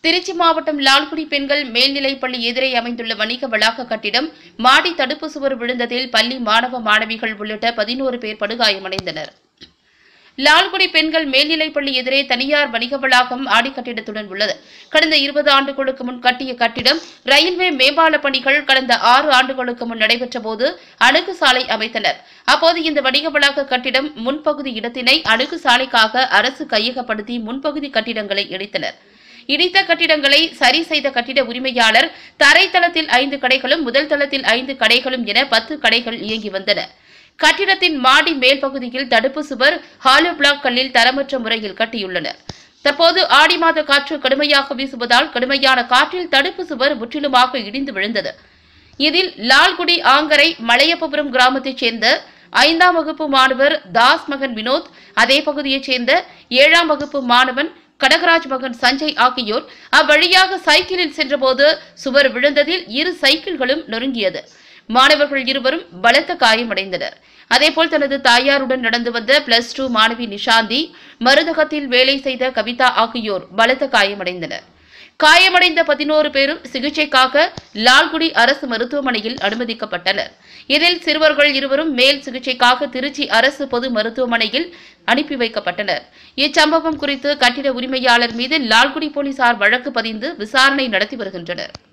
திருச்சி மாவட்டம் லால்குடி பெண்கள் மேல்நிலைப்பள்ளி எதிரே அமைந்துள்ள வணிக வளாக கட்டிடம் மாடி தடுப்பு சுவர் விழுந்ததில் பள்ளி மாணவ மாணவிகள் உள்ளிட்ட பதினோரு பேர் படுகாயமடைந்தனர் லால்குடி பெண்கள் மேல்நிலைப்பள்ளி எதிரே தனியார் வணிக வளாகம் ஆடி கட்டிடத்துடன் உள்ளது கடந்த இருபது ஆண்டுகளுக்கு முன் கட்டிய கட்டிடம் ரயில்வே மேம்பால பணிகள் கடந்த ஆறு ஆண்டுகளுக்கு முன் நடைபெற்ற போது அணுகு சாலை அமைத்தனர் அப்போது இந்த வணிக வளாக கட்டிடம் முன்பகுதி இடத்தினை அணுகு சாலைக்காக அரசு கையகப்படுத்தி முன்பகுதி கட்டிடங்களை இடித்தனர் இடித்த கட்டிடங்களை சரி செய்த கட்டிட உரிமையாளர் தரைத்தளத்தில் ஐந்து கடைகளும் முதல் தளத்தில் ஐந்து கடைகளும் என பத்து கடைகள் இயங்கி வந்தன கட்டிடத்தின் மாடி மேல் பகுதியில் தடுப்பு சுவர் ஹாலோ பிளாக் கல்லில் தரமற்ற முறையில் கட்டியுள்ளனர் தற்போது ஆடி மாத காற்று கடுமையாக வீசுவதால் கடுமையான காற்றில் தடுப்பு சுவர் முற்றிலுமாக இடிந்து விழுந்தது இதில் லால்குடி ஆங்கரை மலையப்பபுரம் கிராமத்தைச் சேர்ந்த ஐந்தாம் வகுப்பு மாணவர் தாஸ் மகன் வினோத் அதே பகுதியைச் சேர்ந்த ஏழாம் வகுப்பு மாணவன் கடகராஜ் மகன் சஞ்சய் ஆகியோர் அவ்வழியாக சைக்கிளில் சென்றபோது சுவர் விழுந்ததில் இரு சைக்கிள்களும் நொறுங்கியது மாணவர்கள் இருவரும் பலத்த காயமடைந்தனர் அதேபோல் தனது தாயாருடன் நடந்து வந்த பிளஸ் டூ மாணவி நிஷாந்தி மருந்தகத்தில் வேலை செய்த கவிதா ஆகியோர் பலத்த காயமடைந்தனர் காயமடைந்த பதினோரு பேரும் சிகிச்சைக்காக லால்குடி அரசு மருத்துவமனையில் அனுமதிக்கப்பட்டனர் இதில் சிறுவர்கள் இருவரும் மேல் சிகிச்சைக்காக திருச்சி அரசு பொது மருத்துவமனையில் அனுப்பி வைக்கப்பட்டனர் இச்சம்பவம் குறித்து கட்டிட உரிமையாளர் மீது லால்குடி போலீசார் வழக்கு பதிந்து விசாரணை நடத்தி வருகின்றனர்